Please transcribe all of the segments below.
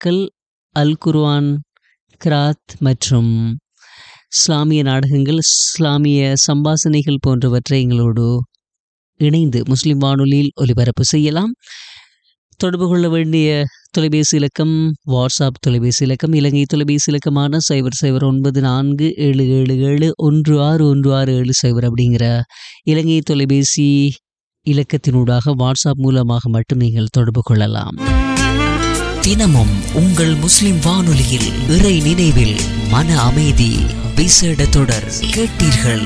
நாட்கள் அல் குர்ஆன் கிராத் மற்றும் இஸ்லாமிய நாடகங்கள் இஸ்லாமிய சம்பாசனைகள் போன்றவற்றை எங்களோடு இணைந்து முஸ்லிம் வானொலியில் ஒலிபரப்பு செய்யலாம் தொடர்பு கொள்ள வேண்டிய தொலைபேசி இலக்கம் வாட்ஸ்அப் தொலைபேசி இலக்கம் இலங்கை தொலைபேசி இலக்கமான சைபர் சைபர் ஒன்பது நான்கு ஏழு ஏழு ஏழு ஒன்று ஆறு ஒன்று ஆறு ஏழு சைபர் அப்படிங்கிற இலங்கை தொலைபேசி இலக்கத்தினூடாக வாட்ஸ்அப் மூலமாக மட்டும் நீங்கள் தொடர்பு கொள்ளலாம் தினமும் உங்கள் முஸ்லிம் வானொலியில் இறை நினைவில் மன அமைதி விசேட தொடர் கேட்டீர்கள்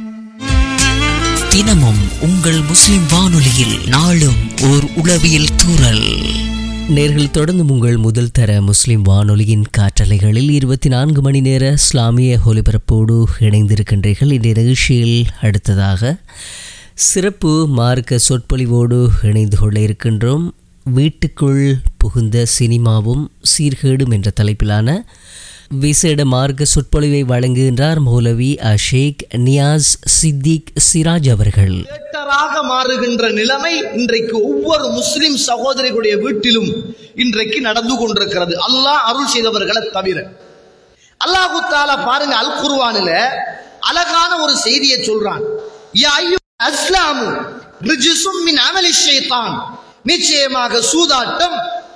தினமும் உங்கள் முஸ்லிம் வானொலியில் நாளும் ஓர் உளவியல் தூறல் நேர்கள் தொடர்ந்து உங்கள் முதல் தர முஸ்லிம் வானொலியின் காற்றலைகளில் இருபத்தி நான்கு மணி நேர இஸ்லாமிய ஒலிபரப்போடு இணைந்திருக்கின்றீர்கள் இந்த நிகழ்ச்சியில் அடுத்ததாக சிறப்பு மார்க்க சொற்பொழிவோடு இணைந்து கொள்ள இருக்கின்றோம் வீட்டுக்குள் புகுந்த சினிமாவும் சீர்கேடும் என்ற தலைப்பிலான விசேட மார்க்க சொற்பொழிவை வழங்குகின்றார் மௌலவி அஷேக் நியாஸ் சித்திக் சிராஜ் அவர்கள் தியேட்டராக மாறுகின்ற நிலைமை இன்றைக்கு ஒவ்வொரு முஸ்லிம் சகோதரிகளுடைய வீட்டிலும் இன்றைக்கு நடந்து கொண்டிருக்கிறது அல்லாஹ் அருள் செய்தவர்களை தவிர அல்லாஹு தாலா பாருங்க அல் குர்வானில அழகான ஒரு செய்தியை சொல்றான் யா அய்யுஹல் அஸ்லாமு ரிஜிசும் மின் அமலி ஷைத்தான் நிச்சயமாக சூதாட்டம்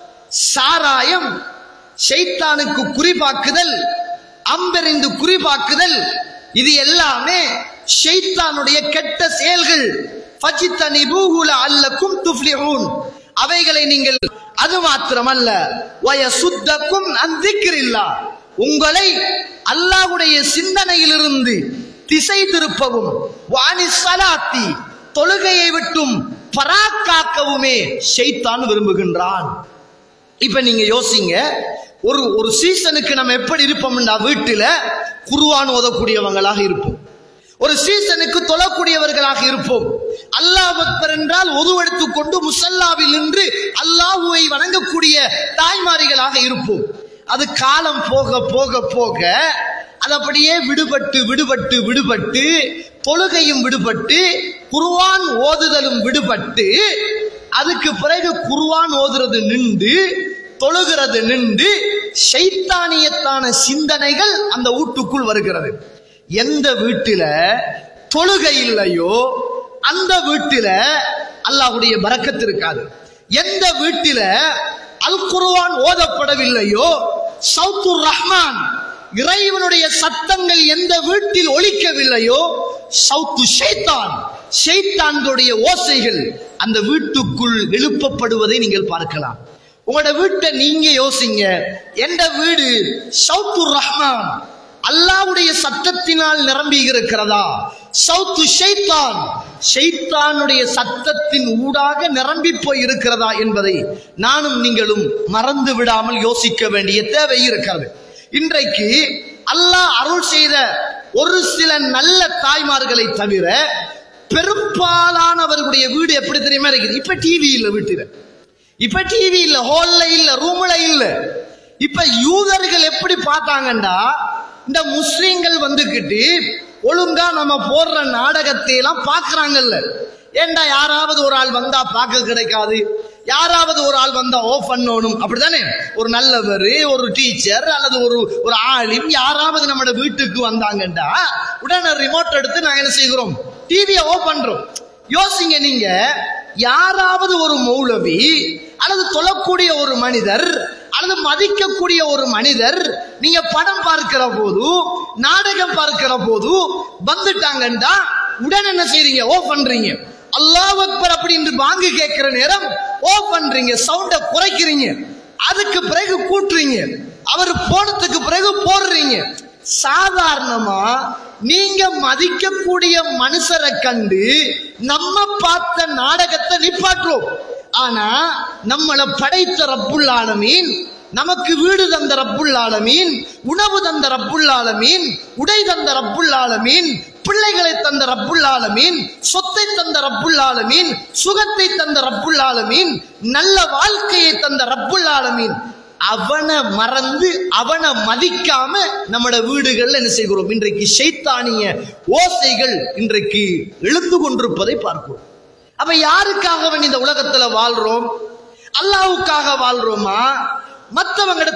சாராயம் ஷைத்தானுக்கு குறிபாக்குதல் அம்பெறிந்து குறிபாக்குதல் இது எல்லாமே ஷைத்தானுடைய கெட்ட செயல்கள் ஃபஜித்தனிபூஹு லஅல்லக்கும் துஃப்லிஹூன் அவைகளை நீங்கள் அது மாத்திரமல்ல வயசுத்தக்கும் அன் திக்ரில்லா உங்களை அல்லாஹ்வுடைய சிந்தனையிலிருந்து திசை திருப்பவும் வாணி சலாத்தி தொழுகையை விட்டும் பராக்காக்கவுமே ஷைத்தான் விரும்புகின்றான் இப்ப நீங்க யோசிங்க ஒரு ஒரு சீசனுக்கு நம்ம எப்படி இருப்போம்னா வீட்டுல குருவான் ஓதக்கூடியவங்களாக இருப்போம் ஒரு சீசனுக்கு தொழக்கூடியவர்களாக இருப்போம் அல்லாஹ் அக்பர் என்றால் ஒதுவெடுத்துக் கொண்டு முசல்லாவில் நின்று அல்லாஹுவை வணங்கக்கூடிய தாய்மாரிகளாக இருப்போம் அது காலம் போக போக போக அது அப்படியே விடுபட்டு விடுபட்டு விடுபட்டு தொழுகையும் விடுபட்டு குருவான் ஓதுதலும் விடுபட்டு அதுக்கு பிறகு குருவான் ஓதுறது நின்று தொழுகிறது நின்று ஷைத்தானியத்தான சிந்தனைகள் அந்த வீட்டுக்குள் வருகிறது எந்த வீட்டில தொழுகை இல்லையோ அந்த வீட்டில அல்லாஹ்வுடைய பரக்கத்து இருக்காது எந்த வீட்டில அல் குர்ஆன் ஓதப்படவில்லையோ சவுத்துர் ரஹ்மான் இறைவனுடைய சத்தங்கள் எந்த வீட்டில் ஒலிக்கவில்லையோ சவுத்து ஷைத்தான் ஷைத்தான்களுடைய ஓசைகள் அந்த வீட்டுக்குள் எழுப்பப்படுவதை நீங்கள் பார்க்கலாம் உங்களோட வீட்டை நீங்க யோசிங்க எந்த வீடு சவுத்துர் ரஹ்மான் அல்லாவுடைய சத்தத்தினால் நிரம்பி இருக்கிறதா சவுத்து ஷைத்தான் ஷைத்தானுடைய சத்தத்தின் ஊடாக நிரம்பி போய் இருக்கிறதா என்பதை நானும் நீங்களும் மறந்து விடாமல் யோசிக்க வேண்டிய தேவை இருக்கிறது இன்றைக்கு அல்லாஹ் அருள் செய்த ஒரு சில நல்ல தாய்மார்களை தவிர பெரும்பாலானவர்களுடைய வீடு எப்படி தெரியுமா இருக்குது இப்ப டிவி இல்ல வீட்டுல இப்ப டிவி இல்ல ஹால்ல இல்ல ரூம்ல இல்ல இப்ப யூதர்கள் எப்படி பார்த்தாங்கண்டா இந்த முஸ்லிம்கள் வந்துகிட்டு ஒழுங்கா நம்ம போடுற நாடகத்தை எல்லாம் பாக்குறாங்கல்ல ஏண்டா யாராவது ஒரு ஆள் வந்தா பார்க்க கிடைக்காது யாராவது ஒரு ஆள் வந்தா ஓஃப் பண்ணணும் அப்படிதானே ஒரு நல்லவர் ஒரு டீச்சர் அல்லது ஒரு ஒரு ஆளிம் யாராவது நம்ம வீட்டுக்கு வந்தாங்கண்டா உடனே ரிமோட் எடுத்து நாங்க என்ன செய்கிறோம் டிவியை ஓஃப் பண்றோம் யோசிங்க நீங்க யாராவது ஒரு மௌலவி அல்லது தொழக்கூடிய ஒரு மனிதர் அல்லது மதிக்கக்கூடிய ஒரு மனிதர் நீங்க படம் பார்க்கிற போது நாடகம் பார்க்கிற போது வந்துட்டாங்கண்டா உடனே என்ன செய்றீங்க ஓ பண்றீங்க அல்லாஹ் அக்பர் அப்படின்னு வாங்கி கேட்கிற நேரம் ஓ பண்றீங்க சவுண்ட குறைக்கிறீங்க அதுக்கு பிறகு கூட்டுறீங்க அவர் போனதுக்கு பிறகு போடுறீங்க சாதாரணமா நீங்க மதிக்கக்கூடிய மனுஷரை கண்டு நம்ம பார்த்த நாடகத்தை நிப்பாட்டுறோம் ஆனா நம்மளை படைத்த ரப்புல் ஆலமீன் நமக்கு வீடு தந்த ரப்புல் ஆலமீன் உணவு தந்த ரப்புல் ஆலமீன் உடை தந்த ரப்புல் ஆலமீன் பிள்ளைகளை தந்த ரப்புல் ஆலமீன் சொத்தை தந்த ரப்புல் ஆலமீன் சுகத்தை தந்த ரப்புல் ஆலமீன் நல்ல வாழ்க்கையை தந்த ரப்புல் ஆலமீன் அவனை மறந்து அவனை மதிக்காம நம்மட வீடுகள்ல என்ன செய்கிறோம் இன்றைக்கு ஷைத்தானிய ஓசைகள் இன்றைக்கு எழுந்து கொண்டிருப்பதை பார்க்கிறோம் அப்ப யாருக்காக வேண்டி இந்த உலகத்துல வாழ்றோம் அல்லாவுக்காக வாழ்றோமா மற்றவங்க